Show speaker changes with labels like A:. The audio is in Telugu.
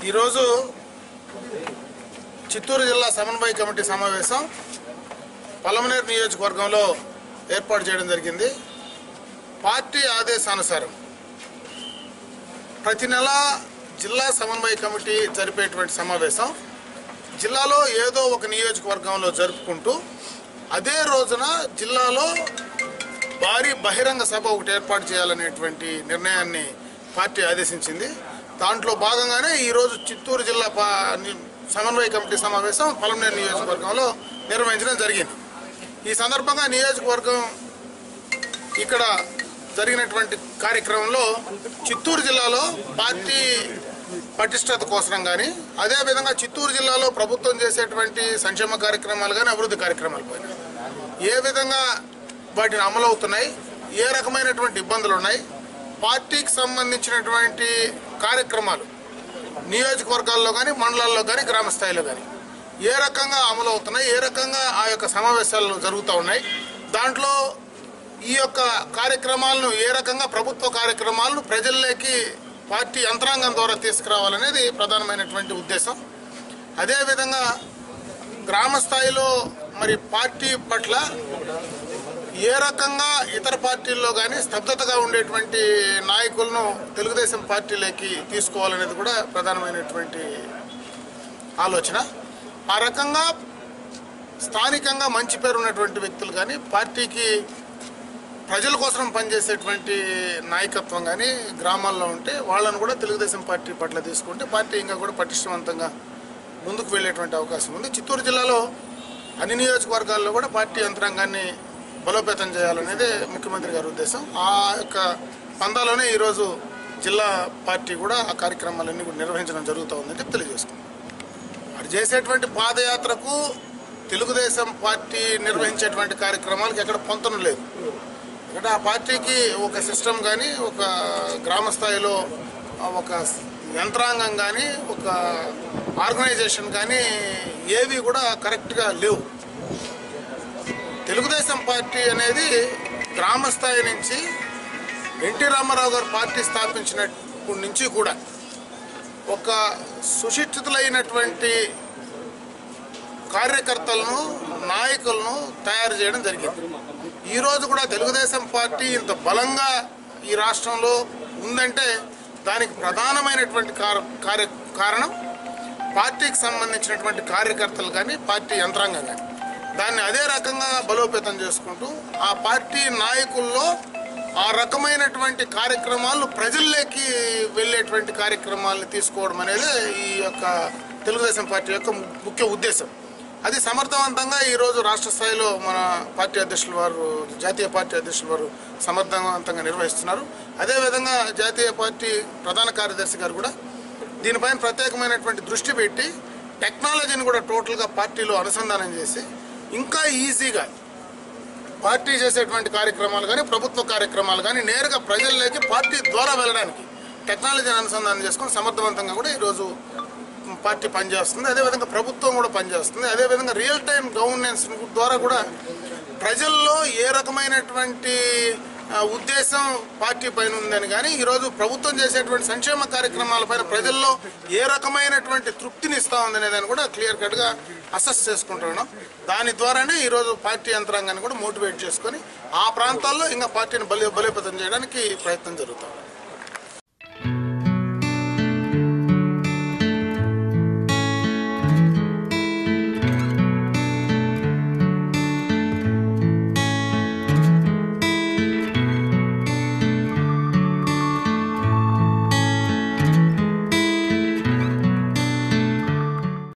A: ఈరోజు చిత్తూరు జిల్లా సమన్వయ కమిటీ సమావేశం పలమనేరు నియోజకవర్గంలో ఏర్పాటు చేయడం జరిగింది పార్టీ ఆదేశానుసారం ప్రతి నెల జిల్లా సమన్వయ కమిటీ జరిపేటువంటి సమావేశం జిల్లాలో ఏదో ఒక నియోజకవర్గంలో జరుపుకుంటూ అదే రోజున జిల్లాలో భారీ బహిరంగ సభ ఒకటి ఏర్పాటు చేయాలనేటువంటి నిర్ణయాన్ని పార్టీ ఆదేశించింది దాంట్లో భాగంగానే ఈరోజు చిత్తూరు జిల్లా పా- ని- సమన్వయ కమిటీ సమావేశం పలమనేరు నియోజకవర్గంలో నిర్వహించడం జరిగింది ఈ సందర్భంగా నియోజకవర్గం ఇక్కడ జరిగినటువంటి కార్యక్రమంలో చిత్తూరు జిల్లాలో పార్టీ పటిష్టత కోసం కానీ అదేవిధంగా చిత్తూరు జిల్లాలో ప్రభుత్వం చేసేటువంటి సంక్షేమ కార్యక్రమాలు కానీ అభివృద్ధి కార్యక్రమాలు పైన ఏ విధంగా వాటిని అమలవుతున్నాయి ఏ రకమైనటువంటి ఇబ్బందులు ఉన్నాయి పార్టీకి సంబంధించినటువంటి కార్యక్రమాలు నియోజకవర్గాల్లో కానీ మండలాల్లో కానీ గ్రామ స్థాయిలో కానీ ఏ రకంగా అమలు అవుతున్నాయి ఏ రకంగా ఆ యొక్క సమావేశాలు జరుగుతూ ఉన్నాయి దాంట్లో ఈ యొక్క కార్యక్రమాలను ఏ రకంగా ప్రభుత్వ కార్యక్రమాలను ప్రజల్లోకి పార్టీ యంత్రాంగం ద్వారా తీసుకురావాలనేది ప్రధానమైనటువంటి ఉద్దేశం అదేవిధంగా గ్రామ స్థాయిలో మరి పార్టీ పట్ల ఏ రకంగా ఇతర పార్టీల్లో కానీ స్తబ్దతగా ఉండేటువంటి నాయకులను తెలుగుదేశం పార్టీలోకి తీసుకోవాలనేది కూడా ప్రధానమైనటువంటి ఆలోచన ఆ రకంగా స్థానికంగా మంచి పేరు ఉన్నటువంటి వ్యక్తులు కానీ పార్టీకి ప్రజల కోసం పనిచేసేటువంటి నాయకత్వం కానీ గ్రామాల్లో ఉంటే వాళ్ళను కూడా తెలుగుదేశం పార్టీ పట్ల తీసుకుంటే పార్టీ ఇంకా కూడా పటిష్టవంతంగా ముందుకు వెళ్ళేటువంటి అవకాశం ఉంది చిత్తూరు జిల్లాలో అన్ని నియోజకవర్గాల్లో కూడా పార్టీ యంత్రాంగాన్ని బలోపేతం చేయాలనేదే ముఖ్యమంత్రి గారి ఉద్దేశం ఆ యొక్క పందాలోనే ఈరోజు జిల్లా పార్టీ కూడా ఆ కార్యక్రమాలన్నీ కూడా నిర్వహించడం జరుగుతూ ఉందని చెప్పి తెలియజేసుకున్నాం వారు చేసేటువంటి పాదయాత్రకు తెలుగుదేశం పార్టీ నిర్వహించేటువంటి కార్యక్రమాలకు ఎక్కడ పొంతన లేదు ఎందుకంటే ఆ పార్టీకి ఒక సిస్టమ్ కానీ ఒక గ్రామ స్థాయిలో ఒక యంత్రాంగం కానీ ఒక ఆర్గనైజేషన్ కానీ ఏవి కూడా కరెక్ట్గా లేవు తెలుగుదేశం పార్టీ అనేది గ్రామ స్థాయి నుంచి ఎన్టీ రామారావు గారు పార్టీ స్థాపించినప్పటి నుంచి కూడా ఒక సుశిక్షితులైనటువంటి కార్యకర్తలను నాయకులను తయారు చేయడం జరిగింది ఈరోజు కూడా తెలుగుదేశం పార్టీ ఇంత బలంగా ఈ రాష్ట్రంలో ఉందంటే దానికి ప్రధానమైనటువంటి కార కార్య కారణం పార్టీకి సంబంధించినటువంటి కార్యకర్తలు కానీ పార్టీ యంత్రాంగం కానీ దాన్ని అదే రకంగా బలోపేతం చేసుకుంటూ ఆ పార్టీ నాయకుల్లో ఆ రకమైనటువంటి కార్యక్రమాలు ప్రజల్లోకి వెళ్ళేటువంటి కార్యక్రమాలను తీసుకోవడం అనేది ఈ యొక్క తెలుగుదేశం పార్టీ యొక్క ము- ముఖ్య ఉద్దేశం అది సమర్థవంతంగా ఈరోజు రాష్ట్ర స్థాయిలో మన పార్టీ అధ్యక్షుల వారు జాతీయ పార్టీ అధ్యక్షుల వారు సమర్థవంతంగా నిర్వహిస్తున్నారు అదేవిధంగా జాతీయ పార్టీ ప్రధాన కార్యదర్శి గారు కూడా దీనిపైన ప్రత్యేకమైనటువంటి దృష్టి పెట్టి టెక్నాలజీని కూడా టోటల్గా పార్టీలో అనుసంధానం చేసి ఇంకా ఈజీగా పార్టీ చేసేటువంటి కార్యక్రమాలు కానీ ప్రభుత్వ కార్యక్రమాలు కానీ నేరుగా ప్రజల్లోకి పార్టీ ద్వారా వెళ్ళడానికి టెక్నాలజీని అనుసంధానం చేసుకొని సమర్థవంతంగా కూడా ఈరోజు పార్టీ పనిచేస్తుంది అదేవిధంగా ప్రభుత్వం కూడా పనిచేస్తుంది అదేవిధంగా రియల్ టైం గవర్నెన్స్ ద్వారా కూడా ప్రజల్లో ఏ రకమైనటువంటి ఆ, ఉద్దేశం పార్టీ పైన ఉందని కానీ ఈరోజు ప్రభుత్వం చేసేటువంటి సంక్షేమ కార్యక్రమాలపైన ప్రజల్లో ఏ రకమైనటువంటి తృప్తిని ఇస్తా ఉందనే దాన్ని కూడా క్లియర్ కట్గా అసెస్ చేసుకుంటున్నాం దాని ద్వారానే ఈరోజు పార్టీ యంత్రాంగాన్ని కూడా మోటివేట్ చేసుకొని ఆ ప్రాంతాల్లో ఇంకా పార్టీని బలి బలోపేతం చేయడానికి ప్రయత్నం జరుగుతుంది